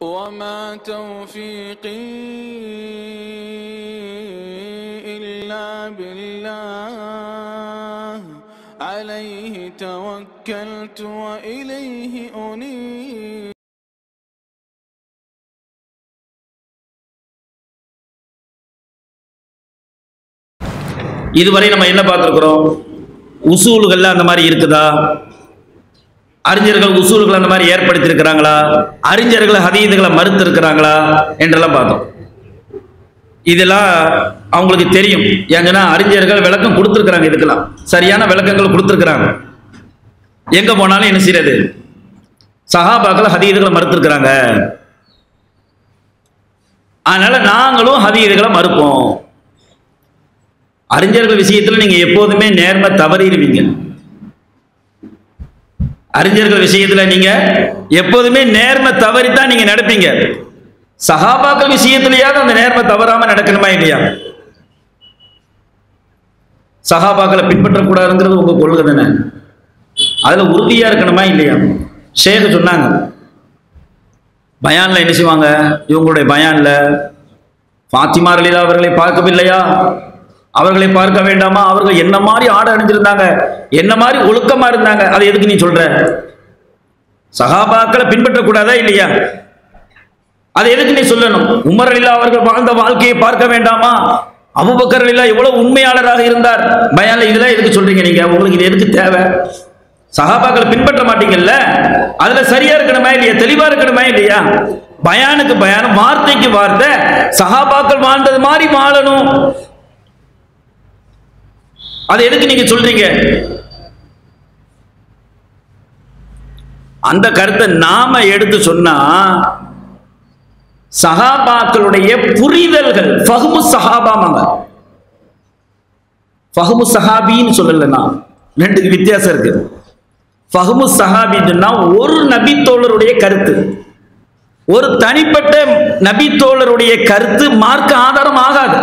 وما توفيقي إلا بالله عليه توكلت وإليه أنيب இதுவரை நம்ம என்ன பார்த்துருக்குறோம் உசூல்கள்ல அந்த மாதிரி இருக்குதா அறிஞர்கள் உசூல்கள் அந்த மாதிரி ஏற்படுத்தியிருக்கிறாங்களா அறிஞர்கள் ஹதீதுகளை மறுத்து இருக்கிறாங்களா என்றெல்லாம் பார்த்தோம் இதெல்லாம் அவங்களுக்கு தெரியும் ஏங்கன்னா அறிஞர்கள் விளக்கம் கொடுத்துருக்குறாங்க இதுக்கெல்லாம் சரியான விளக்கங்கள் கொடுத்துருக்குறாங்க எங்க போனாலும் என்ன செய்யறது சஹாபாக்கள் ஹதீதுகளை மறுத்திருக்கிறாங்க அதனால நாங்களும் ஹதீதுகளை மறுப்போம் அறிஞர்கள் விஷயத்துல நீங்க எப்போதுமே நேர்மை தவறிடுவீங்க அறிஞர்கள் விஷயத்துல நீங்க எப்போதுமே நேர்மை தவறித்தான் நீங்க நடப்பீங்க சகாபாக்கள் விஷயத்திலேயாவது அந்த நேர்மை தவறாம நடக்கணுமா இல்லையா சகாபாக்களை பின்பற்றக்கூடாதுங்கிறது உங்க கொள்கை தானே அதுல உறுதியா இருக்கணுமா இல்லையா ஷேக் சொன்னாங்க பயான்ல என்ன செய்வாங்க இவங்களுடைய பயான்ல ஃபாத்திமா ரலீலா அவர்களை பார்க்கவில்லையா அவர்களை பார்க்க வேண்டாமா அவர்கள் என்ன மாதிரி ஆடை அணிஞ்சிருந்தாங்க என்ன மாதிரி ஒழுக்கமா இருந்தாங்க அதை எதுக்கு நீ சொல்ற சகாபாக்களை பின்பற்றக்கூடாதா இல்லையா அதை எதுக்கு நீ சொல்லணும் உமர் அலிலா அவர்கள் வாழ்ந்த வாழ்க்கையை பார்க்க வேண்டாமா அபுபக்கர் அலிலா எவ்வளவு உண்மையாளராக இருந்தார் பயான்ல இதெல்லாம் எதுக்கு சொல்றீங்க நீங்க உங்களுக்கு இது எதுக்கு தேவை சகாபாக்களை பின்பற்ற மாட்டீங்கல்ல அதுல சரியா இருக்கணுமா இல்லையா தெளிவா இருக்கணுமா இல்லையா பயானுக்கு பயானம் வார்த்தைக்கு வார்த்தை சகாபாக்கள் வாழ்ந்தது மாதிரி வாழணும் அதை எதுக்கு நீங்க சொல்றீங்க அந்த கருத்தை நாம எடுத்து சொன்னா சஹாபாக்களுடைய புரிதல்கள் ஃபஹ்மு சஹாபாமாங்க ஃபஹ்மு சஹாபின்னு சொல்லல நான் ரெண்டுக்கு வித்தியாசம் இருக்கு ஃபஹ்மு சஹாபின்னு சொன்னா ஒரு நபி தோழருடைய கருத்து ஒரு தனிப்பட்ட நபி தோழருடைய கருத்து மார்க்க ஆதாரம் ஆகாது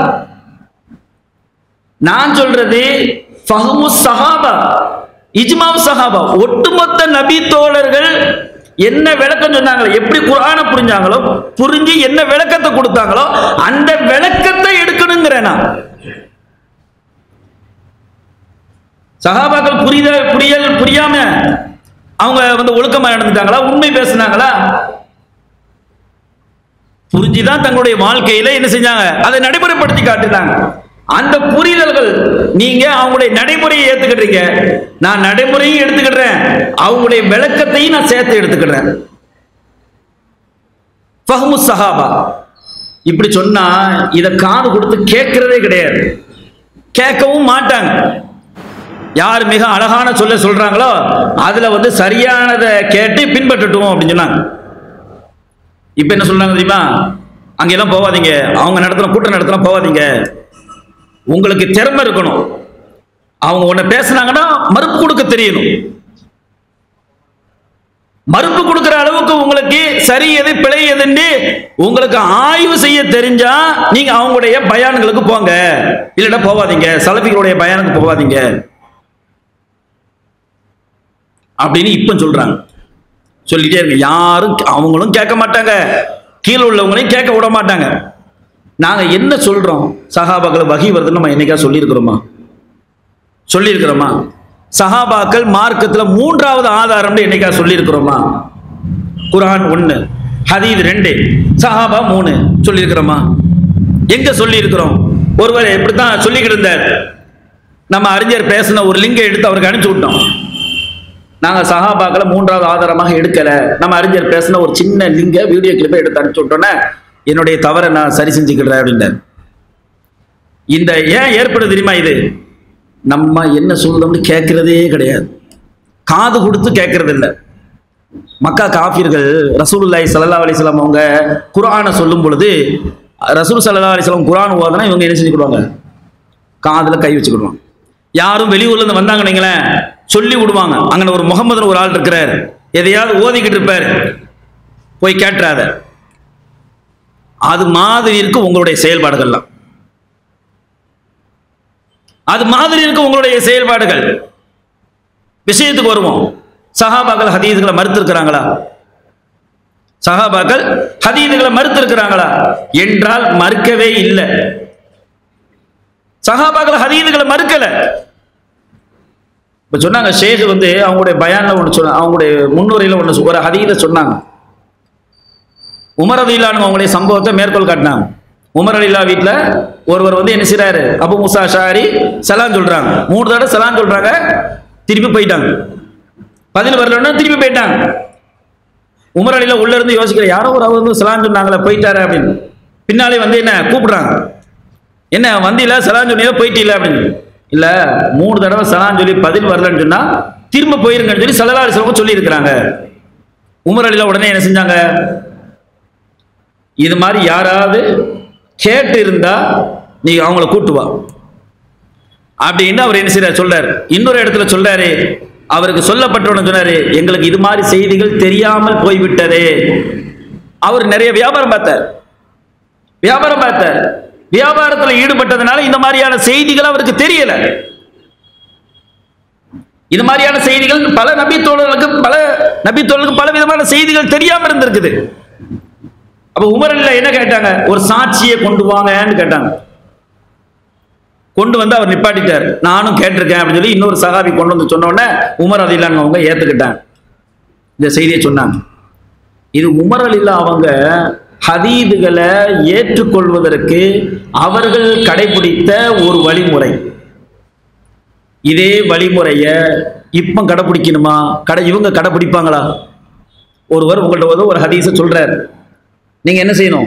நான் சொல்றது ஃபஹ்மு சஹாபா இஜ்மாவு சஹாபா ஒட்டுமொத்த நபி தோழர்கள் என்ன விளக்கம் சொன்னாங்களோ எப்படி குரானை புரிஞ்சாங்களோ புரிஞ்சு என்ன விளக்கத்தை கொடுத்தாங்களோ அந்த விளக்கத்தை எடுக்கணுங்கிறேன் நான் சகாபாக்கள் புரித புரியல் புரியாம அவங்க வந்து ஒழுக்கமா நடந்துட்டாங்களா உண்மை பேசுனாங்களா புரிஞ்சுதான் தங்களுடைய வாழ்க்கையில என்ன செஞ்சாங்க அதை நடைமுறைப்படுத்தி காட்டினாங்க அந்த புரிதல்கள் நீங்க அவங்களுடைய நடைமுறையை ஏத்துக்கிட்டீங்க நான் நடைமுறையும் எடுத்துக்கிடுறேன் அவங்களுடைய விளக்கத்தையும் நான் சேர்த்து எடுத்துக்கிடுறேன் ஃபஹ்மு சஹாபா இப்படி சொன்னா இதை காது கொடுத்து கேட்கறதே கிடையாது கேட்கவும் மாட்டாங்க யார் மிக அழகான சொல்ல சொல்றாங்களோ அதுல வந்து சரியானதை கேட்டு பின்பற்றட்டும் அப்படின்னு சொன்னாங்க இப்ப என்ன சொல்றாங்க தெரியுமா அங்கெல்லாம் போவாதீங்க அவங்க நடத்துற கூட்டம் நடத்துற போவாதீங்க உங்களுக்கு திறமை இருக்கணும் அவங்க உன்னை பேசுனாங்கன்னா மறுப்பு கொடுக்க தெரியணும் மறுப்பு கொடுக்கிற அளவுக்கு உங்களுக்கு சரி எது பிழை எதுன்னு உங்களுக்கு ஆய்வு செய்ய தெரிஞ்சா நீங்க அவங்களுடைய பயான்களுக்கு போங்க இல்லைன்னா போவாதீங்க சலபிகளுடைய பயானுக்கு போவாதீங்க அப்படின்னு இப்ப சொல்றாங்க சொல்லிட்டே இருங்க யாரும் அவங்களும் கேட்க மாட்டாங்க கீழே உள்ளவங்களையும் கேட்க விட மாட்டாங்க நாங்க என்ன சொல்றோம் சஹாபாக்கள் வகி வருதுன்னு நம்ம என்னைக்கா சொல்லியிருக்கிறோமா சொல்லியிருக்கிறோமா சஹாபாக்கள் மார்க்கத்துல மூன்றாவது ஆதாரம்னு என்னைக்கா சொல்லியிருக்கிறோமா குரான் ஒண்ணு ஹதீத் ரெண்டு சஹாபா மூணு சொல்லியிருக்கிறோமா எங்க சொல்லியிருக்கிறோம் ஒருவர் இப்படித்தான் சொல்லிக்கிட்டு இருந்தார் நம்ம அறிஞர் பேசின ஒரு லிங்கை எடுத்து அவருக்கு அனுப்பிச்சு விட்டோம் நாங்க சஹாபாக்களை மூன்றாவது ஆதாரமாக எடுக்கல நம்ம அறிஞர் பேசின ஒரு சின்ன லிங்க வீடியோ கிளிப்பை எடுத்து அனுப்பிச்சு விட்டோன்னே என்னுடைய தவறை நான் சரி செஞ்சுக்கிறேன் அப்படின்னாரு இந்த ஏன் ஏற்படுது தெரியுமா இது நம்ம என்ன சொல்றோம்னு கேட்கறதே கிடையாது காது கொடுத்து கேட்கறது இல்லை மக்கா காஃபிர்கள் ரசூலுல்லாஹி ஸல்லல்லாஹு அலைஹி வஸல்லம் அவங்க குர்ஆனை சொல்லும் பொழுது ரசூல் ஸல்லல்லாஹு அலைஹி வஸல்லம் குர்ஆன் ஓதுனா இவங்க என்ன செஞ்சுக்கிடுவாங்க காதுல கை வச்சுக்கிடுவாங்க யாரும் வெளியூர்ல இருந்து வந்தாங்க நீங்களேன் சொல்லி விடுவாங்க அங்கே ஒரு முகமதுன்னு ஒரு ஆள் இருக்கிறார் எதையாவது ஓதிக்கிட்டு இருப்பார் போய் கேட்டுறாத அது மாதிரி இருக்கு உங்களுடைய செயல்பாடுகள்லாம் அது மாதிரி இருக்கு உங்களுடைய செயல்பாடுகள் விஷயத்துக்கு வருவோம் சஹாபாக்கள் ஹதீதுகளை மறுத்திருக்கிறாங்களா சஹாபாக்கள் ஹதீதுகளை மறுத்திருக்கிறாங்களா என்றால் மறுக்கவே இல்லை சஹாபாக்கள் ஹதீதுகளை மறுக்கல இப்ப சொன்னாங்க ஷேக் வந்து அவங்களுடைய பயான்ல ஒன்று சொன்னாங்க அவங்களுடைய முன்னுரையில ஒன்று ஒரு ஹதீத சொன்னாங்க உமர் அலிலான்னு அவங்களுடைய சம்பவத்தை மேற்கோள் காட்டினாங்க உமர் அலிலா வீட்டில் ஒருவர் வந்து என்ன செய்றாரு அபு முசா ஷாரி சலான் சொல்றாங்க மூணு தடவை சலான் சொல்றாங்க திருப்பி போயிட்டாங்க பதில் வரலன்னா திருப்பி போயிட்டாங்க உமர் அலிலா உள்ள இருந்து யோசிக்கிற யாரோ ஒரு அவர் வந்து சலான் சொன்னாங்களே போயிட்டாரு அப்படின்னு பின்னாலே வந்து என்ன கூப்பிடுறாங்க என்ன வந்தியில சலான் சொன்னீங்க போயிட்டீல அப்படின்னு இல்ல மூணு தடவை சலான் சொல்லி பதில் வரலன்னு சொன்னா திரும்ப போயிருங்கன்னு சொல்லி சல்லா அலிஸ்லாம் சொல்லி இருக்கிறாங்க உமர் அலிலா உடனே என்ன செஞ்சாங்க இது மாதிரி யாராவது கேட்டு இருந்தா நீ அவங்கள கூட்டு வா அப்படின்னு அவர் என்ன செய்யறாரு சொல்றாரு இன்னொரு இடத்துல சொல்றாரு அவருக்கு சொல்லப்பட்டவன சொன்னாரு எங்களுக்கு இது மாதிரி செய்திகள் தெரியாமல் போய்விட்டதே அவர் நிறைய வியாபாரம் பார்த்தார் வியாபாரம் பார்த்தார் வியாபாரத்தில் ஈடுபட்டதுனால இந்த மாதிரியான செய்திகள் அவருக்கு தெரியல இது மாதிரியான செய்திகள் பல நபித்தோழர்களுக்கு பல நபித்தோழர்களுக்கு பல விதமான செய்திகள் தெரியாம இருந்திருக்குது அப்ப உமரில் என்ன கேட்டாங்க ஒரு சாட்சியை கொண்டு வாங்கன்னு கேட்டாங்க கொண்டு வந்து அவர் நிப்பாட்டிட்டார் நானும் கேட்டிருக்கேன் அப்படின்னு சொல்லி இன்னொரு சகாபி கொண்டு வந்து சொன்ன உடனே உமர் அலிலான் அவங்க ஏத்துக்கிட்டாங்க இந்த செய்தியை சொன்னாங்க இது உமர் அலிலா அவங்க ஹதீதுகளை ஏற்றுக்கொள்வதற்கு அவர்கள் கடைபிடித்த ஒரு வழிமுறை இதே வழிமுறைய இப்போ கடைபிடிக்கணுமா கடை இவங்க கடைபிடிப்பாங்களா ஒருவர் உங்கள்ட்ட வந்து ஒரு ஹதீஸை சொல்றார் நீங்க என்ன செய்யணும்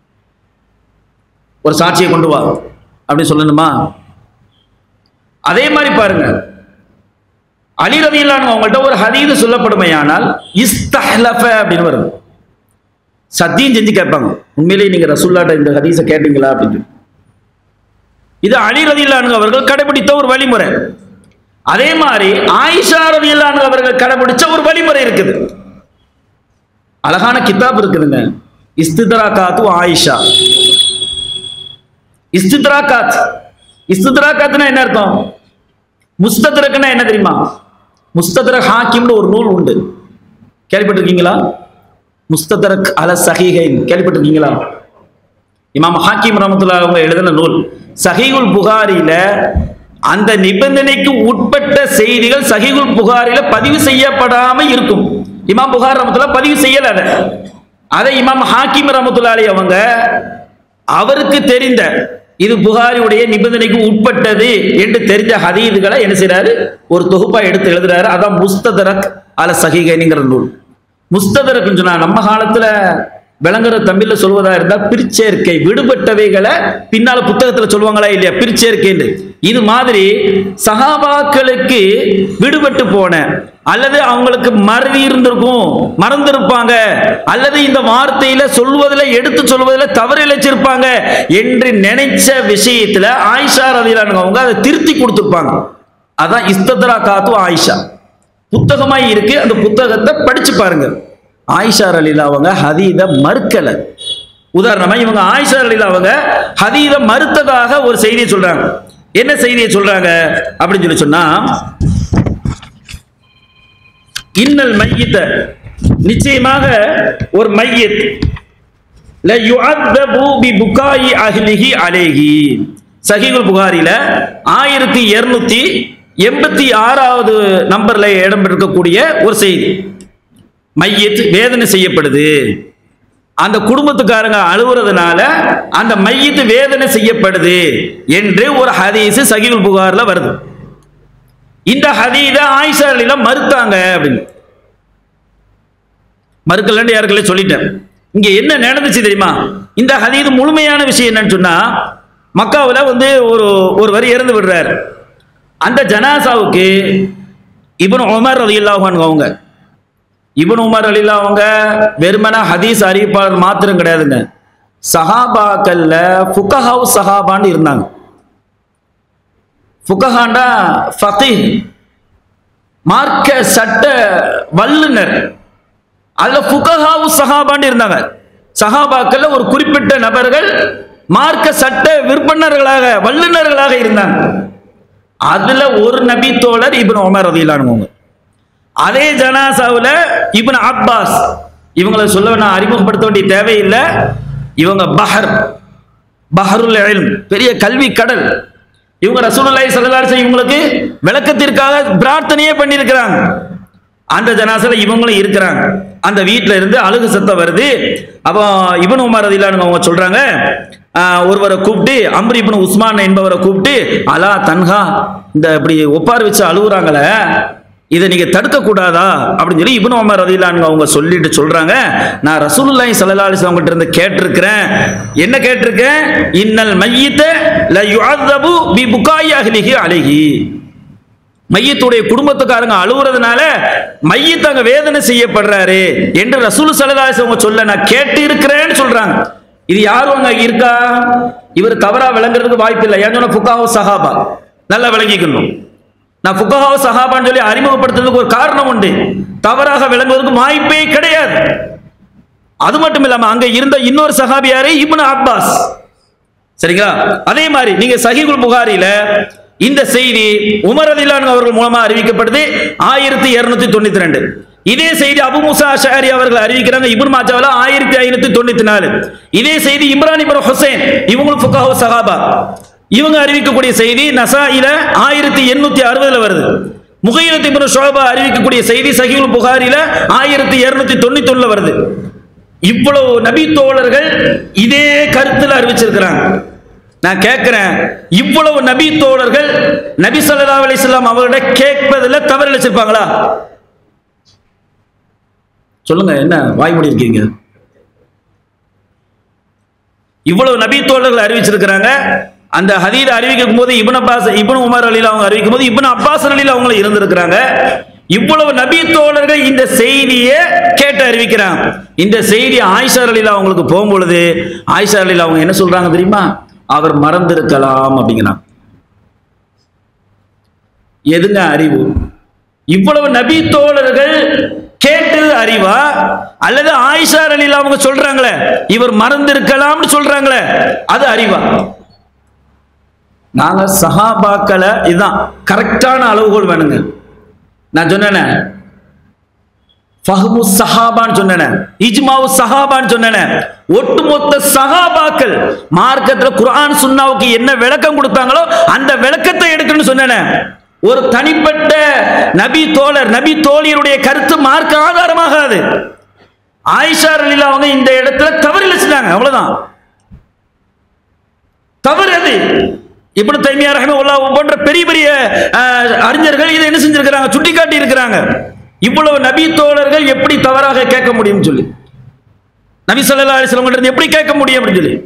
ஒரு சாட்சியை கொண்டு வா அப்படின்னு சொல்லணுமா அதே மாதிரி பாருங்க அலி ரதியிலான அவங்கள்ட்ட ஒரு ஹதீது சொல்லப்படுமையானால் இஸ்தஹலஃப அப்படின்னு வருது சத்தியம் செஞ்சு கேட்பாங்க உண்மையிலேயே நீங்க ரசுல்லாட்ட இந்த ஹதீஸை கேட்டீங்களா அப்படின்னு சொல்லி. இது அலி ரதியிலானு அவர்கள் கடைபிடித்த ஒரு வழிமுறை அதே மாதிரி ஆயிஷா ரதியிலானு அவர்கள் கடைபிடிச்ச ஒரு வழிமுறை இருக்குது அழகான கிதாப் இருக்குதுங்க இஸ்திதராகாத்து ஆயிஷா இஸ்திதராகாத் இஸ்திதராகாத்னா என்ன அர்த்தம் முஸ்தத்ரக்னா என்ன தெரியுமா முஸ்தத்ரக் ஹாக்கிம்னு ஒரு நூல் உண்டு கேள்விப்பட்டிருக்கீங்களா முஸ்தத்ரக் அல சஹீகைன் கேள்விப்பட்டிருக்கீங்களா இமாம் ஹாக்கிம் ரஹமத்துல்லாஹி அவங்க எழுதின நூல் சஹீகுல் புகாரில அந்த நிபந்தனைக்கு உட்பட்ட செய்திகள் சஹீகுல் புகாரில பதிவு செய்யப்படாம இருக்கும் இமாம் புகார் ரஹமத்துல்லா பதிவு செய்யல அதை அதை இமாம் ஹாக்கிம் ரஹமத்துல்லாஹி அவங்க அவருக்கு தெரிந்த இது புகாரியுடைய நிபந்தனைக்கு உட்பட்டது என்று தெரிஞ்ச ஹதீதுகளை என்ன செய்றாரு ஒரு தொகுப்பா எடுத்து எழுதுறாரு அதான் முஸ்ததரக் அல சஹிகைனிங்கிற நூல் முஸ்ததரக்னு சொன்னா நம்ம காலத்துல விளங்குற தமிழ்ல சொல்வதா இருந்தா பிரிச்சேர்க்கை விடுபட்டவைகளை பின்னால புத்தகத்துல சொல்லுவாங்களா இல்லையா பிரிச்சேர்க்கைன்னு இது மாதிரி சகாபாக்களுக்கு விடுபட்டு போன அல்லது அவங்களுக்கு மறதி இருந்திருக்கும் மறந்திருப்பாங்க அல்லது இந்த வார்த்தையில சொல்வதில் எடுத்து சொல்வதில் தவறு இழைச்சிருப்பாங்க என்று நினைச்ச விஷயத்துல ஆயிஷா ரதிலானுங்க அவங்க அதை திருத்தி கொடுத்துருப்பாங்க அதான் இஸ்தத்ரா காத்து ஆயிஷா புத்தகமாய் இருக்கு அந்த புத்தகத்தை படிச்சு பாருங்க ஆயிஷா அலிலா அவங்க ஹதீத மறுக்கல உதாரணமா இவங்க ஆயிஷா அலிலா அவங்க ஹதீத மறுத்ததாக ஒரு செய்தியை சொல்றாங்க என்ன செய்தியை சொல்றாங்க அப்படின்னு சொல்லி சொன்னா இன்னல் மையித்த நிச்சயமாக ஒரு மையத் ல யுஅத்தபு பி புகாயி அஹ்லிஹி அலைஹி சஹீஹுல் புகாரில ஆயிரத்தி இருநூத்தி எண்பத்தி ஆறாவது நம்பர்ல இடம் பெற்றிருக்கக்கூடிய ஒரு செய்தி மையத் வேதனை செய்யப்படுது அந்த குடும்பத்துக்காரங்க அழுகுறதுனால அந்த மையத்து வேதனை செய்யப்படுது என்று ஒரு ஹதீஸ் சஹீஹுல் புகார்ல வருது இந்த ஹதீத ஆயிஷா அலில மறுத்தாங்க அப்படின்னு மறுக்கலன்னு யாருக்களே சொல்லிட்டேன் இங்க என்ன நடந்துச்சு தெரியுமா இந்த ஹதீது முழுமையான விஷயம் என்னன்னு சொன்னா மக்காவில் வந்து ஒரு ஒருவர் இறந்து விடுறாரு அந்த ஜனாசாவுக்கு இப்னு உமர் ரலியல்லாஹு அன்ஹு அவங்க இப்னு உமர் அலிலா அவங்க வெறுமன ஹதீஸ் அறிவிப்பாளர் மாத்திரம் கிடையாதுங்க சஹாபாக்கள்ல ஃபுகஹாவு சஹாபான்னு இருந்தாங்க ஃபுகஹாண்டா ஃபகீஹ் மார்க்க சட்ட வல்லுனர் அதுல ஃபுகஹாவு சஹாபான்னு இருந்தாங்க சஹாபாக்கள்ல ஒரு குறிப்பிட்ட நபர்கள் மார்க்க சட்ட விற்பனர்களாக வல்லுனர்களாக இருந்தாங்க அதுல ஒரு நபி தோழர் இப்னு உமர் ரதியல்லாஹு அதே ஜனாசாவுல இப்னு அப்பாஸ் இவங்களை சொல்ல நான் அறிமுகப்படுத்த வேண்டிய தேவையில்லை இவங்க பஹர் பஹருல் இல்ம் பெரிய கல்வி கடல் இவங்க ரசூலுல்லாஹி ஸல்லல்லாஹு அலைஹி வஸல்லம் இவங்களுக்கு விளக்கத்திற்காக பிரார்த்தனையே பண்ணியிருக்கிறாங்க அந்த ஜனாசல இவங்களும் இருக்கிறாங்க அந்த வீட்ல இருந்து அழுகு சத்தம் வருது அப்போ இப்னு உமர் ரதிலானு அவங்க சொல்றாங்க ஆஹ், ஒருவரை கூப்பிட்டு அம்ர் இப்னு உஸ்மான் என்பவரை கூப்பிட்டு அலா தன்ஹா இந்த இப்படி ஒப்பார் வச்சு அழுகுறாங்களே இதை நீங்க தடுக்க கூடாதா அப்படின்னு சொல்லி இப்னு உமர் ரதிலானு அவங்க சொல்லிட்டு சொல்றாங்க நான் ரசூலுல்லாஹி ஸல்லல்லாஹு அலைஹி வஸல்லம் கிட்ட இருந்து கேட்டிருக்கிறேன் என்ன கேட்டிருக்கேன் இன்னல் மையித்த ல யுஅذبு பி புகாய் அஹ்லிஹி அலைஹி மையத்துடைய குடும்பத்துக்காரங்க அழுகுறதுனால மையத் அங்க வேதனை செய்யப்படுறாரு என்று ரசூல் சல்லல்லாஹு அவங்க சொல்ல நான் கேட்டு இருக்கிறேன்னு சொல்றாங்க இது யாரும் அங்க இருக்கா இவர் தவறா விளங்குறதுக்கு வாய்ப்பு இல்லை ஏன் சொன்ன ஃபுகாஹு சஹாபா நல்லா விளங்கிக்கணும் நான் ஃபுகாஹு சஹாபான்னு சொல்லி அறிமுகப்படுத்துறதுக்கு ஒரு காரணம் உண்டு தவறாக விளங்குவதற்கு வாய்ப்பே கிடையாது அது மட்டும் இல்லாம அங்க இருந்த இன்னொரு சஹாபி யாரு இப்னு அப்பாஸ் சரிங்களா அதே மாதிரி நீங்க சஹீகுல் புகாரில இந்த செய்தி உமர் ரலிலான் அவர்கள் மூலமா அறிவிக்கப்படுது ஆயிரத்தி இருநூத்தி தொண்ணூத்தி ரெண்டு இதே செய்தி அபு முசா அஷாரி அவர்கள் அறிவிக்கிறாங்க இப்னு மாஜாவில் ஆயிரத்தி ஐநூத்தி தொண்ணூத்தி நாலு இதே செய்தி இம்ரான் இப்னு ஹுசைன் இவங்களும் ஃபுகாஹு சஹாபா இவங்க அறிவிக்கக்கூடிய செய்தி நசாயில ஆயிரத்தி எண்ணூத்தி அறுபதுல வருது முகையத் இப்னு ஷோபா அறிவிக்கக்கூடிய செய்தி சஹீகுல் புகாரில ஆயிரத்தி இருநூத்தி தொண்ணூத்தி ஒண்ணுல வருது இவ்வளவு நபி தோழர்கள் இதே கருத்துல அறிவிச்சிருக்கிறாங்க நான் கேட்கிறேன் இவ்வளவு நபி தோழர்கள் நபி ஸல்லல்லாஹு அலைஹி வஸல்லம் அவர்கிட்ட கேட்பதில் தவறு வச்சிருப்பாங்களா சொல்லுங்க என்ன வாய்மொழி இருக்கீங்க இவ்வளவு நபி தோழர்கள் அறிவிச்சிருக்கிறாங்க அந்த ஹதீத அறிவிக்கும் போது இப்னு அப்பாஸ் இப்னு உமர் அலில அவங்க அறிவிக்கும் போது இப்னு அப்பாஸ் அலில அவங்க இருந்திருக்கிறாங்க இவ்வளவு நபி தோழர்கள் இந்த செய்தியை கேட்டு அறிவிக்கிறாங்க இந்த செய்தி ஆயிஷா அலில அவங்களுக்கு போகும்பொழுது ஆயிஷா அலில அவங்க என்ன சொல்றாங்க தெரியுமா அவர் மறந்திருக்கலாம் அப்படிங்கிறாங்க எதுங்க அறிவு இவ்வளவு நபி தோழர்கள் கேட்டது அறிவா அல்லது ஆயிஷா அலில அவங்க சொல்றாங்களே இவர் மறந்திருக்கலாம்னு சொல்றாங்களே அது அறிவா நாங்க சஹாபாக்களை இதுதான் கரெக்டான அளவுகோல் வேணுங்க நான் சொன்னேனே ஃபஹ்மு சஹாபான்னு சொன்னேன் இஜ்மாவு சஹாபான்னு சொன்னேன் ஒட்டுமொத்த சஹாபாக்கள் மார்க்கத்துல குர்ஆன் சுன்னாவுக்கு என்ன விளக்கம் கொடுத்தாங்களோ அந்த விளக்கத்தை எடுக்கணும்னு சொன்னேன் ஒரு தனிப்பட்ட நபி தோழர் நபி தோழியருடைய கருத்து மார்க்க ஆதாரமாகாது ஆயிஷா ரலிலா அவங்க இந்த இடத்துல தவறு இழைச்சிட்டாங்க அவ்வளவுதான் தவறு அது இப்படி தைமியா ரஹிமஹுல்லா போன்ற பெரிய பெரிய அஹ், அறிஞர்கள் இதை என்ன செஞ்சிருக்கிறாங்க சுட்டிக்காட்டி இருக்கிறாங்க இவ்வளவு நபி தோழர்கள் எப்படி தவறாக கேட்க முடியும் சொல்லி நபி ஸல்லல்லாஹு அலைஹி வஸல்லம் கிட்ட எப்படி கேட்க முடியும் அப்படின்னு சொல்லி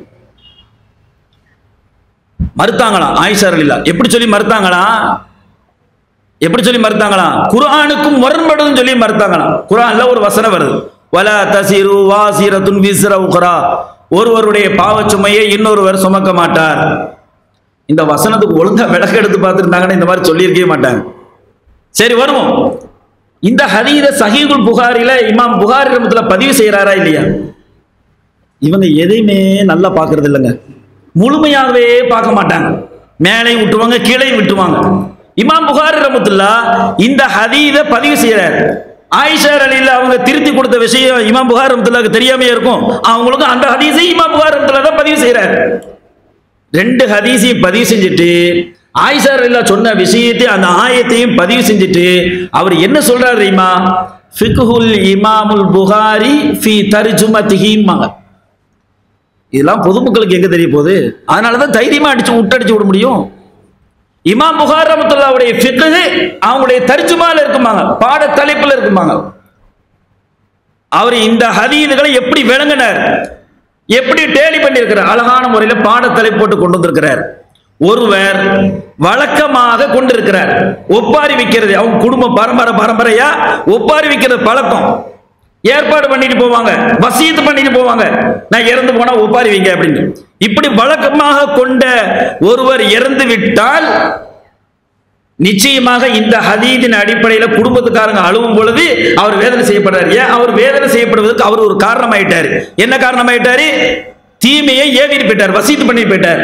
மறுத்தாங்களாம் ஆயிஷா ரலிலா எப்படி சொல்லி மறுத்தாங்களாம் எப்படி சொல்லி மறுத்தாங்களாம் குர்ஆனுக்கும் முரண்படுதுன்னு சொல்லி மறுத்தாங்களாம் குர்ஆன்ல ஒரு வசனம் வருது வலா தசிரு வாசிரத்துன் விஸ்ர உக்ரா ஒருவருடைய பாவச்சுமையை இன்னொருவர் சுமக்க மாட்டார் இந்த வசனத்துக்கு ஒழுங்கா விளக்கு எடுத்து பார்த்துருந்தாங்கன்னா இந்த மாதிரி சொல்லியிருக்கவே மாட்டாங்க சரி வருவோம் இந்த ஹதீத சஹீகுல் புகாரில இமாம் புகாரி ரமத்துல பதிவு செய்யறாரா இல்லையா இவங்க எதையுமே நல்லா பார்க்கறது இல்லைங்க முழுமையாகவே பார்க்க மாட்டாங்க மேலையும் விட்டுவாங்க கீழையும் விட்டுவாங்க இமாம் புகாரி ரமத்துல்லா இந்த ஹதீத பதிவு செய்யறாரு ஆயிஷா அலில அவங்க திருத்தி கொடுத்த விஷயம் இமாம் புகார் ரமத்துல்லாக்கு தெரியாமே இருக்கும் அவங்களுக்கும் அந்த ஹதீஸை இமாம் புகார் ரமத்துல்லா தான் பதிவு செய்யறாரு ரெண்டு ஹதீஸையும் பதிவு செஞ்சுட்டு ஆயிஷா ரலியல்லாஹு சொன்ன விஷயத்தை அந்த ஆயத்தையும் பதிவு செஞ்சுட்டு அவர் என்ன சொல்றாரு தெரியுமா ஃபிக்ஹுல் இமாமுல் புகாரி ஃபி தர்ஜுமதிஹிம்மாங்க இதெல்லாம் பொதுமக்களுக்கு எங்க தெரிய போகுது அதனால தான் தைரியமா அடிச்சு விட்டடிச்சு விட முடியும் இமாம் புகார் ரஹ்மத்துல்லாஹ்வுடைய ஃபிக்ஹ் அவங்களுடைய தர்ஜுமால இருக்குமாங்க பாட தலைப்புல இருக்குமாங்க அவர் இந்த ஹதீதுகளை எப்படி விளங்கினார் எப்படி டேலி பண்ணியிருக்கிறார் அழகான முறையில பாடத்தலை போட்டு கொண்டு வந்திருக்கிறார் ஒருவர் வழக்கமாக கொண்டிருக்கிறார் ஒப்பாரி வைக்கிறது அவங்க குடும்பம் பரம்பரை பரம்பரையா ஒப்பாரி வைக்கிறது பழக்கம் ஏற்பாடு பண்ணிட்டு போவாங்க வசீத்து பண்ணிட்டு போவாங்க நான் இறந்து போனா ஒப்பாரி வைங்க அப்படின்னு இப்படி வழக்கமாக கொண்ட ஒருவர் இறந்து விட்டால் நிச்சயமாக இந்த ஹதீதின் அடிப்படையில் குடும்பத்துக்காரங்க அழுவும் பொழுது அவர் வேதனை செய்யப்படுறாரு ஏன் அவர் வேதனை செய்யப்படுவதற்கு அவர் ஒரு காரணமாயிட்டாரு என்ன காரணமாயிட்டாரு தீமையை ஏவிட்டு போயிட்டார் வசீத்து பண்ணி போயிட்டார்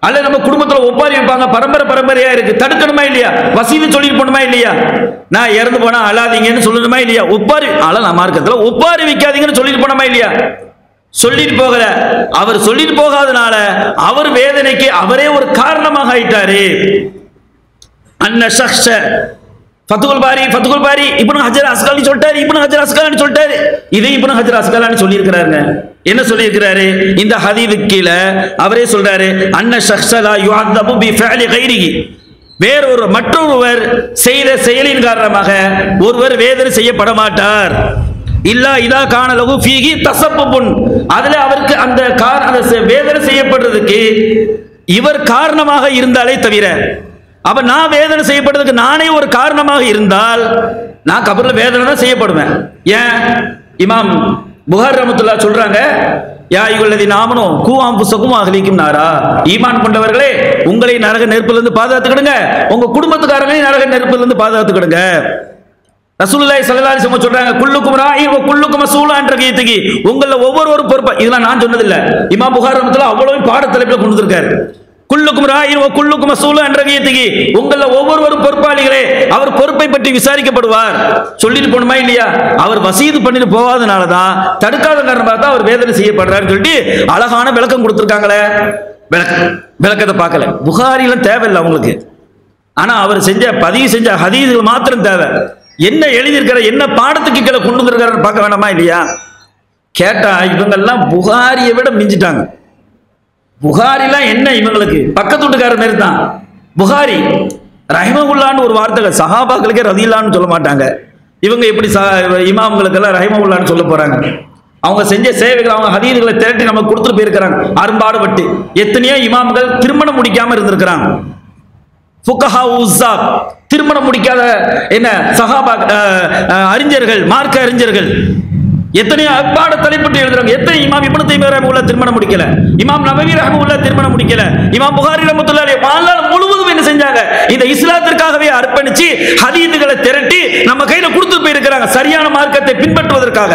அல்ல நம்ம குடும்பத்துல ஒப்பாரி வைப்பாங்க பரம்பரை பரம்பரையா இருக்கு தடுக்கணுமா இல்லையா வசீது சொல்லிட்டு போகணுமா இல்லையா நான் இறந்து போனா அழாதீங்கன்னு சொல்லணுமா இல்லையா ஒப்பாரி அழ நான் மார்க்கத்துல ஒப்பாரி வைக்காதீங்கன்னு சொல்லிட்டு போனோமா இல்லையா சொல்லிட்டு போகல அவர் சொல்லிட்டு போகாதனால அவர் வேதனைக்கு அவரே ஒரு காரணமாக ஆயிட்டாரு அன்ன ஷக்ஷ ஃபத்துல் பாரி ஃபத்துல் பாரி இப்னு ஹஜர் அஸ்கலானி சொல்லிட்டாரு இப்னு ஹஜர் அஸ்கலானி சொல்லிட்டாரு இதே இப்னு ஹஜர் அஸ்கலானி சொல்லியிருக்கிறாருங்க என்ன சொல்லியிருக்கிறாரு இந்த ஹதீதுக்கு கீழே அவரே சொல்றாரு அன்ன ஷக்ஷலா யுஅதபு பி ஃபஅலி கைரிஹி வேறொரு மற்றொருவர் செய்த செயலின் காரணமாக ஒருவர் வேதனை செய்யப்பட மாட்டார் இல்லா இதா காணலகு ஃபீகி தசப்புன் அதுல அவருக்கு அந்த கார அந்த செ- வேதனை செய்யப்படுறதுக்கு இவர் காரணமாக இருந்தாலே தவிர அப்ப நான் வேதனை செய்யப்படுறதுக்கு நானே ஒரு காரணமாக இருந்தால் நான் கபர்ல வேதனை தான் செய்யப்படுவேன் ஏன் இமாம் புகார் ரஹமத்துல்லா சொல்றாங்க யா இவள்ளதி நாமனும் கூவாம் புசக்கும் அகலிக்கும் நாரா ஈமான் கொண்டவர்களே உங்களை நரக நெருப்பிலிருந்து பாதுகாத்துக்கிடுங்க உங்க குடும்பத்துக்காரங்களையும் நரக நெருப்பிலிருந்து பாதுகாத்துக்கிடுங்க ரசூலுல்லாஹி ஸல்லல்லாஹு அலைஹி வஸல்லம் சொல்றாங்க குல்லுக்கும் ராயின் வ குல்லுக்கும் மஸ்ஊலான் ரகீத்துகி உங்கள ஒவ்வொருவரும் பொறுப்பு இதெல்லாம் நான் சொன்னது இல்ல இமாம் புகார் ரஹ்மத்துல்லாஹி அவ்வளவு பாடத்தலைப்புல கொண்டு வந்திருக்காரு குல்லுக்கும் ராயின் வ குல்லுக்கும் மஸ்ஊலான் ரகீத்துகி உங்கள ஒவ்வொருவரும் பொறுப்பாளிகளே அவர் பொறுப்பை பற்றி விசாரிக்கப்படுவார் சொல்லிட்டு போணுமா இல்லையா அவர் வசீது பண்ணிட்டு போகாதனால தான் தடுக்காத காரணமாக தான் அவர் வேதனை செய்யப்படுறாருன்னு சொல்லிட்டு அழகான விளக்கம் கொடுத்துருக்காங்களே விளக்கம் விளக்கத்தை பார்க்கல புகாரிலாம் தேவையில்லை அவங்களுக்கு ஆனா அவர் செஞ்ச பதிவு செஞ்ச ஹதீதுகள் மாத்திரம் தேவை என்ன எழுதியிருக்கிற என்ன பாடத்துக்கு கீழே கொண்டு வந்திருக்காரு பார்க்க வேணாமா இல்லையா கேட்டா இவங்கெல்லாம் புகாரியை விட மிஞ்சிட்டாங்க புகாரிலாம் என்ன இவங்களுக்கு பக்கத்து வீட்டுக்காரர் மாதிரி தான் புகாரி ரஹிமகுல்லான்னு ஒரு வார்த்தை சஹாபாக்களுக்கே ரதிலான்னு சொல்ல மாட்டாங்க இவங்க எப்படி ச இமாம்களுக்கெல்லாம் ரஹிமகுல்லான்னு சொல்ல போறாங்க அவங்க செஞ்ச சேவைகள் அவங்க ஹதீதுகளை திரட்டி நமக்கு கொடுத்துட்டு போயிருக்கிறாங்க அரும்பாடுபட்டு எத்தனையோ இமாம்கள் திருமணம் முடிக்காம இருந்திருக்கிறாங்க ஃபுகஹா உஸ்ஸாக் திருமணம் முடிக்காத என்ன சஹாபா அஹ், அஹ், அறிஞர்கள் மார்க்க அறிஞர்கள் எத்தனையோ அப்பாட தலைப்பட்டு எழுதுறாங்க எத்தனை இமாம் இப்னு தைமியா ரஹ்மத்துல்லாஹி திருமணம் முடிக்கல இமாம் நபவி ரஹ்மத்துல்லாஹி திருமணம் முடிக்கல இமாம் புகாரி ரஹ்மத்துல்லாஹி வாழ்நாள் முழுவதும் என்ன செஞ்சாங்க இந்த இஸ்லாத்திற்காகவே அர்ப்பணிச்சு ஹதீதுகளை திரட்டி நம்ம கையில கொடுத்து போயிருக்கிறாங்க சரியான மார்க்கத்தை பின்பற்றுவதற்காக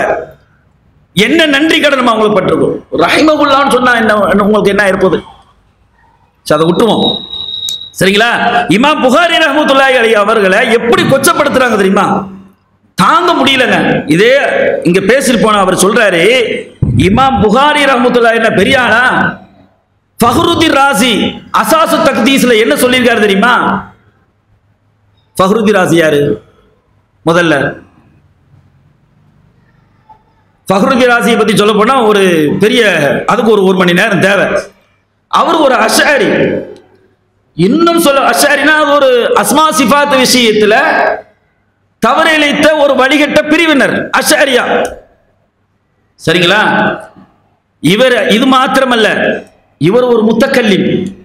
என்ன நன்றி கடன் நம்ம அவங்களுக்கு பட்டிருக்கோம் ரஹிமகுல்லான்னு சொன்னா என்ன என்ன உங்களுக்கு என்ன இருப்பது சரி, அதை விட்டுருவோம் சரிங்களா இமாம் புகாரி ரஹமத்துல்லாஹி அலைஹி அவர்களை எப்படி கொச்சப்படுத்துறாங்க தெரியுமா தாங்க முடியலங்க இதே இங்க பேசிட்டு போன அவர் சொல்றாரு இமாம் புகாரி ரஹமத்துல்லாஹி என்ன பெரியானா ஃபஹ்ருதீன் ராசி அசாசு தக்தீஸ்ல என்ன சொல்லியிருக்காரு தெரியுமா ஃபஹ்ருதீன் ராசி யாரு முதல்ல ஃபஹ்ருதீன் ராசியை பத்தி சொல்ல போனா ஒரு பெரிய அதுக்கு ஒரு ஒரு மணி நேரம் தேவை அவர் ஒரு அஷாரி இன்னும் சொல்ல அஷாரினா அது ஒரு அஸ்மா சிஃபாத் விஷயத்துல தவறிழைத்த ஒரு வழிகட்ட பிரிவினர் அஷாரியா சரிங்களா இவர் இது மாத்திரமல்ல இவர் ஒரு முத்தக்கல்லி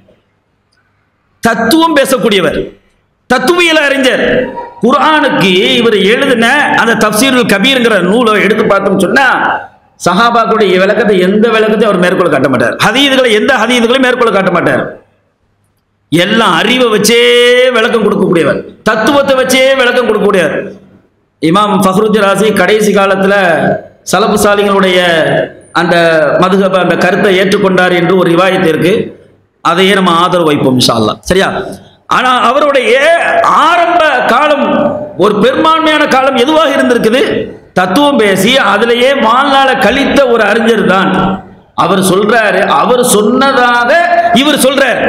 தத்துவம் பேசக்கூடியவர் தத்துவியல் அறிஞர் குர்ஆனுக்கு இவர் எழுதின அந்த தப்சீருல் கபீர்ங்கிற நூலை எடுத்து பார்த்தோம்னு சொன்னா சஹாபாக்குடைய விளக்கத்தை எந்த விளக்கத்தையும் அவர் மேற்கொள்ள காட்ட மாட்டார் ஹதீதுகளை எந்த ஹதீதுகளையும் மேற்கொள்ள காட்ட மாட்டார் எல்லாம் அறிவை வச்சே விளக்கம் கொடுக்கக்கூடியவர் தத்துவத்தை வச்சே விளக்கம் கொடுக்கக்கூடியவர் இமாம் ஃபஹ்ருஜ் ராசி கடைசி காலத்துல சலப்பு சாலிகளுடைய அந்த மதுகப அந்த கருத்தை ஏற்றுக்கொண்டார் என்று ஒரு ரிவாயத்து இருக்கு அதையே நம்ம ஆதரவு வைப்போம் இன்ஷா அல்லாஹ் சரியா ஆனா அவருடைய ஆரம்ப காலம் ஒரு பெரும்பான்மையான காலம் எதுவாக இருந்திருக்குது தத்துவம் பேசி அதிலேயே வாழ்நாள கழித்த ஒரு அறிஞர் தான் அவர் சொல்றாரு அவர் சொன்னதாக இவர் சொல்றார்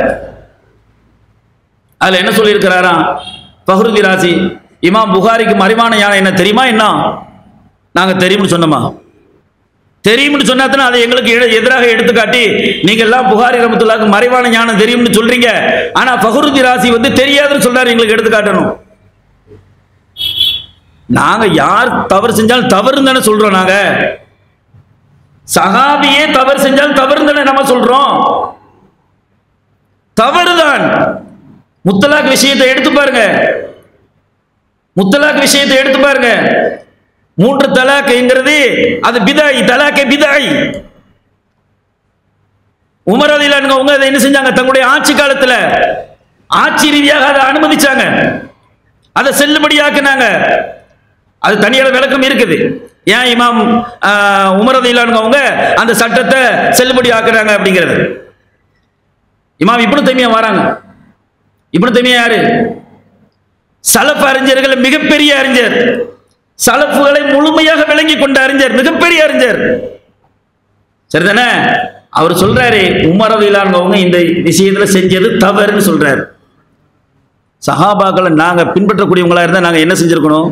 அதுல என்ன சொல்லியிருக்கிறாராம் ஃபஹ்ருதி ராசி இமாம் புகாரிக்கு மறைவான யானை என்ன தெரியுமா என்ன நாங்க தெரியும்னு சொன்னோமா தெரியும்னு சொன்னாத்தானே அதை எங்களுக்கு எடு- எதிராக எடுத்துக்காட்டி நீங்க எல்லாம் புகாரி ரமத்துல்லாக்கு மறைவான ஞானம் தெரியும்னு சொல்றீங்க ஆனா ஃபஹ்ருதி ராசி வந்து தெரியாதுன்னு சொல்றாரு எங்களுக்கு எடுத்துக்காட்டணும் நாங்க யார் தவறு செஞ்சாலும் தவறுன்னு தானே சொல்றோம் நாங்க சஹாபியே தவறு செஞ்சாலும் தவறுன்னு தானே நம்ம சொல்றோம் தவறுதான் முத்தலாக் விஷயத்தை எடுத்து பாருங்க முத்தலாக் விஷயத்தை எடுத்து பாருங்க மூன்று தலாக்குங்கிறது அது பிதாய் தலாக்கே பிதாய் உமர் அதிலானுங்க அவங்க அதை என்ன செஞ்சாங்க தங்களுடைய ஆட்சி காலத்துல ஆட்சி ரீதியாக அதை அனுமதிச்சாங்க அதை செல்லுபடியாக்குனாங்க அது தனியார் விளக்கம் இருக்குது ஏன் இமாம் ஆஹ், உமர் அதிலானுங்க அவங்க அந்த சட்டத்தை செல்லுபடி ஆக்குறாங்க அப்படிங்கிறது இமாம் இப்னு தைமியா வராங்க இப்னு தைமியா யாரு சலப் அறிஞர்கள் மிகப்பெரிய அறிஞர் சலப்புகளை முழுமையாக விளங்கி கொண்ட அறிஞர் மிகப்பெரிய அறிஞர் சரிதானே அவர் சொல்றாரு உமர் அவங்க இந்த விஷயத்துல செஞ்சது தவறுன்னு சொல்றாரு சஹாபாக்களை நாங்க பின்பற்றக்கூடியவங்களா இருந்தா நாங்க என்ன செஞ்சிருக்கணும்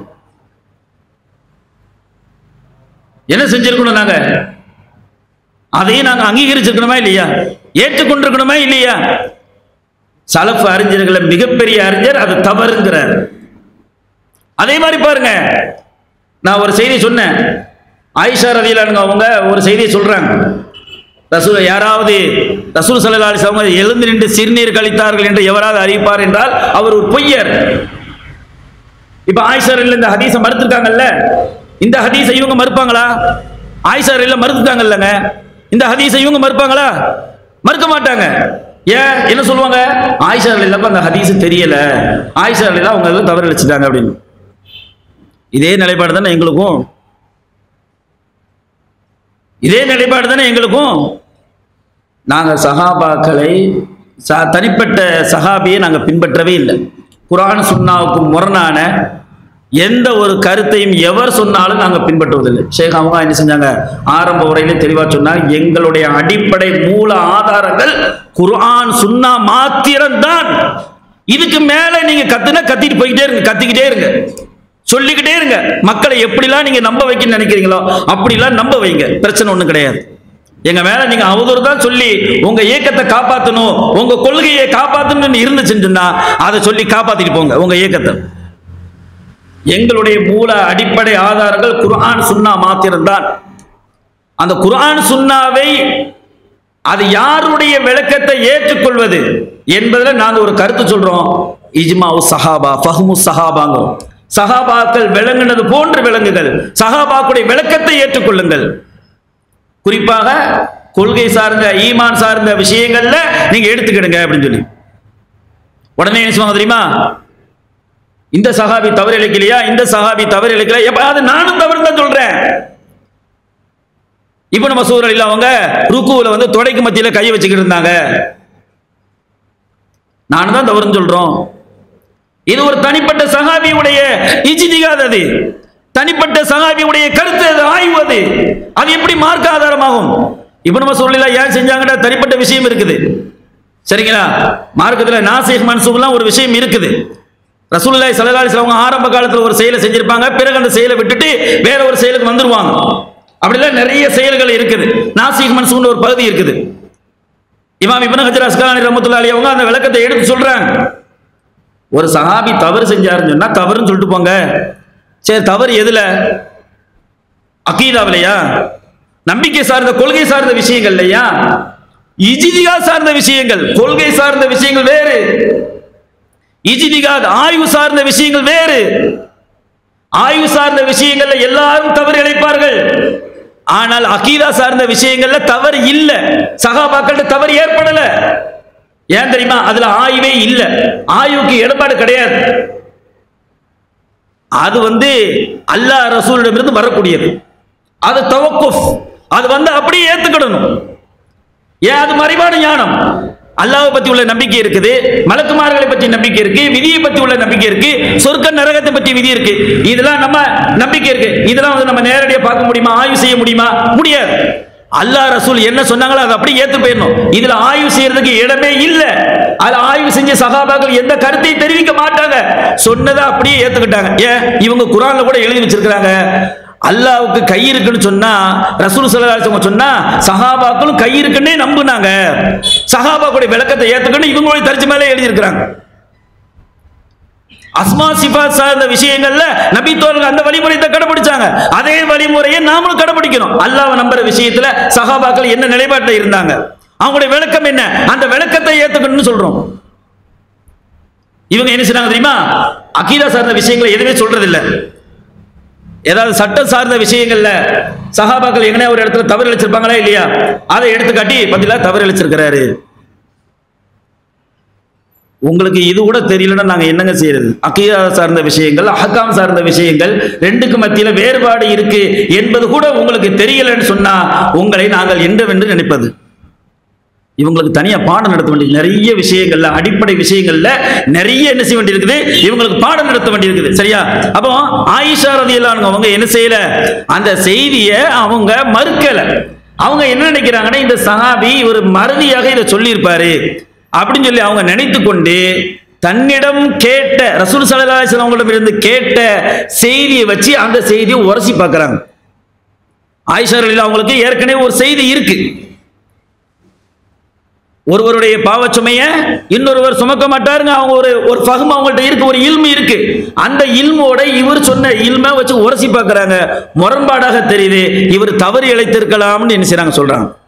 என்ன செஞ்சிருக்கணும் நாங்க அதையும் நாங்க அங்கீகரிச்சிருக்கணுமா இல்லையா ஏற்றுக்கொண்டிருக்கணுமா இல்லையா சலஃப் அறிஞர்களை மிகப்பெரிய அறிஞர் அது தவறுங்கிறார் அதே மாதிரி பாருங்க நான் ஒரு செய்தி சொன்னேன் ஆயிஷா ரலியல்லாஹு அவங்க ஒரு செய்தியை சொல்றாங்க ரசூல் யாராவது ரசூல் சல்லா அலிஸ் அவங்க எழுந்து நின்று சிறுநீர் கழித்தார்கள் என்று எவராவது அறிவிப்பார் என்றால் அவர் ஒரு பொய்யர் இப்ப ஆயிஷா ரலியல்லாஹு இந்த ஹதீஸை மறுத்திருக்காங்கல்ல இந்த ஹதீஸை இவங்க மறுப்பாங்களா ஆயிஷா ரலியல்லாஹு மறுத்துட்டாங்கல்லங்க இந்த ஹதீஸை இவங்க மறுப்பாங்களா மறுக்க மாட்டாங்க ஏன் என்ன சொல்லுவாங்க ஆயிஷா ரலியல்லாஹு அந்த ஹதீஸ் தெரியல ஆயிஷா ரலியல்லாஹு அவங்க எல்லாம் தவறு அளிச்சிட்டாங்க அப்படின்னு இதே நிலைப்பாடு தானே எங்களுக்கும் இதே நிலைப்பாடு தானே எங்களுக்கும் நாங்கள் சஹாபாக்களை ச தனிப்பட்ட சஹாபியை நாங்கள் பின்பற்றவே இல்லை குரான் சுன்னாவுக்கு முரணான எந்த ஒரு கருத்தையும் எவர் சொன்னாலும் நாங்கள் பின்பற்றுவதில்லை ஷேக் அவங்க என்ன செஞ்சாங்க ஆரம்ப உரையிலே தெளிவாக சொன்னாங்க எங்களுடைய அடிப்படை மூல ஆதாரங்கள் குர்ஆன் சுன்னா மாத்திரம்தான் இதுக்கு மேல நீங்க கத்துனா கத்திட்டு போய்கிட்டே இருங்க கத்திக்கிட்டே இருங்க சொல்லிக்கிட்டே இருங்க மக்களை எப்படிலாம் நீங்க நம்ப வைக்கணும்னு நினைக்கிறீங்களோ அப்படிலாம் நம்ப வைங்க பிரச்சனை ஒண்ணும் கிடையாது எங்க மேல நீங்க அவதூறு தான் சொல்லி உங்க இயக்கத்தை காப்பாத்தணும் உங்க கொள்கையை காப்பாத்தணும்னு இருந்துச்சுன்னா அதை சொல்லி காப்பாத்திட்டு போங்க உங்க இயக்கத்தை எங்களுடைய மூல அடிப்படை ஆதாரங்கள் குர்ஆன் சுன்னா மாத்திரம்தான் அந்த குர்ஆன் சுன்னாவை அது யாருடைய விளக்கத்தை ஏற்றுக்கொள்வது என்பதில் நாங்க ஒரு கருத்து சொல்றோம் இஜ்மாவு சஹாபா ஃபஹ்மு சஹாபாங்கிறோம் சஹாபாக்கள் விளங்குனது போன்று விளங்குகள் சஹாபாக்குடைய விளக்கத்தை ஏற்றுக்கொள்ளுங்கள் குறிப்பாக கொள்கை சார்ந்த ஈமான் சார்ந்த விஷயங்கள்ல நீங்க எடுத்துக்கிடுங்க அப்படின்னு சொல்லி உடனே என்ன சொல்லுவாங்க தெரியுமா இந்த சஹாபி தவறு இழைக்கலையா இந்த சஹாபி தவறு இழைக்கலையா எப்ப அது நானும் தவறு தான் சொல்றேன் இப்ப நம்ம சூழலில் அவங்க ருக்குவுல வந்து தொடைக்கு மத்தியில கையை வச்சுக்கிட்டு இருந்தாங்க நானும் தான் தவறுன்னு சொல்றோம் இது ஒரு தனிப்பட்ட சகாபியுடைய இஜிதிகாத் அது தனிப்பட்ட சகாபியுடைய கருத்து அது ஆய்வு அது அது எப்படி மார்க்க ஆதாரமாகும் இப்ப நம்ம சொல்லல ஏன் செஞ்சாங்கன்ற தனிப்பட்ட விஷயம் இருக்குது சரிங்களா மார்க்கத்துல நாசிக் மன்சூப்லாம் ஒரு விஷயம் இருக்குது ரசூலுல்லாஹி ஸல்லல்லாஹு அலைஹி வஸல்லம் அவங்க ஆரம்ப காலத்துல ஒரு செயலை செஞ்சிருப்பாங்க பிறகு அந்த செயலை விட்டுட்டு வேற ஒரு செயலுக்கு வந்துருவாங்க அப்படிலாம் நிறைய செயல்கள் இருக்குது நாசிக் மன்சூப்னு ஒரு பகுதி இருக்குது இமாம் இப்னு ஹஜர் அஸ்கலானி ரஹ்மத்துல்லாஹி அலைஹி அவங்க அந்த விளக்கத்தை எடுத்து சொல்றாங்க ஒரு சஹாபி தவறு செஞ்சாருன்னு சொன்னா தவறுன்னு சொல்லிட்டு போங்க சரி தவறு எதுல அக்கீதாவிலையா நம்பிக்கை சார்ந்த கொள்கை சார்ந்த விஷயங்கள் இல்லையா இஜிதிகா சார்ந்த விஷயங்கள் கொள்கை சார்ந்த விஷயங்கள் வேறு இஜிதிகாத் ஆய்வு சார்ந்த விஷயங்கள் வேறு ஆய்வு சார்ந்த விஷயங்கள்ல எல்லாரும் தவறு இழைப்பார்கள் ஆனால் அகீதா சார்ந்த விஷயங்கள்ல தவறு இல்ல சகாபாக்கள்கிட்ட தவறு ஏற்படல ஏன் தெரியுமா அதுல ஆய்வே இல்ல ஆய்வுக்கு இடப்பாடு கிடையாது அது வந்து அல்லாஹ் ரசூலிடமிருந்து வரக்கூடியது அது தவக்குஃப் அது வந்து அப்படியே ஏத்துக்கிடணும் ஏன் அது மறைவான ஞானம் அல்லாஹ்வை பத்தி உள்ள நம்பிக்கை இருக்குது மலக்குமார்களை பற்றி நம்பிக்கை இருக்கு விதியை பத்தி உள்ள நம்பிக்கை இருக்கு சொர்க்க நரகத்தை பற்றி விதி இருக்கு இதெல்லாம் நம்ம நம்பிக்கை இருக்கு இதெல்லாம் வந்து நம்ம நேரடியாக பார்க்க முடியுமா ஆய்வு செய்ய முடியுமா முடியாது அல்லாஹ் ரசூல் என்ன சொன்னாங்களோ அதை அப்படியே ஏத்து போயிடணும் இதுல ஆய்வு செய்யறதுக்கு இடமே இல்ல அதுல ஆய்வு செஞ்ச சகாபாக்கள் எந்த கருத்தையும் தெரிவிக்க மாட்டாங்க சொன்னதை அப்படியே ஏத்துக்கிட்டாங்க ஏன் இவங்க குரான்ல கூட எழுதி வச்சிருக்கிறாங்க அல்லாவுக்கு கை இருக்குன்னு சொன்னா ரசூல் சல்லல்லாஹு சொன்னா சஹாபாக்களும் கை இருக்குன்னே நம்புனாங்க சஹாபாக்குடைய விளக்கத்தை ஏத்துக்கணும் இவங்களுடைய தர்ஜுமாலே எழுதி இருக்கிறாங்க அஸ்மா சிஃபாத் சார்ந்த விஷயங்கள்ல நபித்தோர்கள் அந்த வழிமுறையை கடைபிடிச்சாங்க அதே வழிமுறையை நாமளும் கடைபிடிக்கணும் அல்லாஹ்வை நம்புற விஷயத்துல சஹாபாக்கள் என்ன நிலைப்பாட்டில் இருந்தாங்க அவங்களுடைய விளக்கம் என்ன அந்த விளக்கத்தை ஏத்துக்கணும்னு சொல்றோம் இவங்க என்ன செய்றாங்க தெரியுமா அகீதா சார்ந்த விஷயங்களை எதுவுமே சொல்றது இல்ல ஏதாவது சட்டம் சார்ந்த விஷயங்கள்ல சஹாபாக்கள் எங்கனே ஒரு இடத்துல தவறு அளிச்சிருப்பாங்களா இல்லையா அதை எடுத்து காட்டி பதிலா தவறு அளிச்சிருக்கிறாரு உங்களுக்கு இது கூட தெரியலன்னா நாங்க என்னங்க செய்யறது அக்கீதா சார்ந்த விஷயங்கள் அஹக்காம் சார்ந்த விஷயங்கள் ரெண்டுக்கு மத்தியில வேறுபாடு இருக்கு என்பது கூட உங்களுக்கு தெரியலன்னு சொன்னா உங்களை நாங்கள் என்னவென்று நினைப்பது இவங்களுக்கு தனியா பாடம் நடத்த வேண்டியது நிறைய விஷயங்கள்ல அடிப்படை விஷயங்கள்ல நிறைய என்ன செய்ய வேண்டியிருக்குது இவங்களுக்கு பாடம் நடத்த வேண்டியிருக்குது சரியா அப்போ ஆயிஷா ரதியல்லானுங்க அவங்க என்ன செய்யல அந்த செய்தியை அவங்க மறுக்கல அவங்க என்ன நினைக்கிறாங்கன்னா இந்த சஹாபி ஒரு மறதியாக இதை சொல்லியிருப்பாரு அப்படின்னு சொல்லி அவங்க நினைத்து கொண்டு தன்னிடம் கேட்ட ரசூல் சல்லல்லாஹு அலைஹி வஸல்லம் அவங்களிடம் இருந்து கேட்ட செய்தியை வச்சு அந்த செய்தியை உரசி பார்க்கறாங்க ஆயிஷா ரலியல்லாஹு அவங்களுக்கு ஏற்கனவே ஒரு செய்தி இருக்கு ஒருவருடைய பாவச்சுமைய இன்னொருவர் சுமக்க மாட்டாருங்க அவங்க ஒரு ஒரு ஃபஹம் அவங்கள்ட்ட இருக்கு ஒரு இல்மு இருக்கு அந்த இல்மோட இவர் சொன்ன இல்மை வச்சு உரசி பார்க்கறாங்க முரண்பாடாக தெரியுது இவர் தவறு இழைத்திருக்கலாம்னு என்ன செய்றாங்க சொல்றாங்க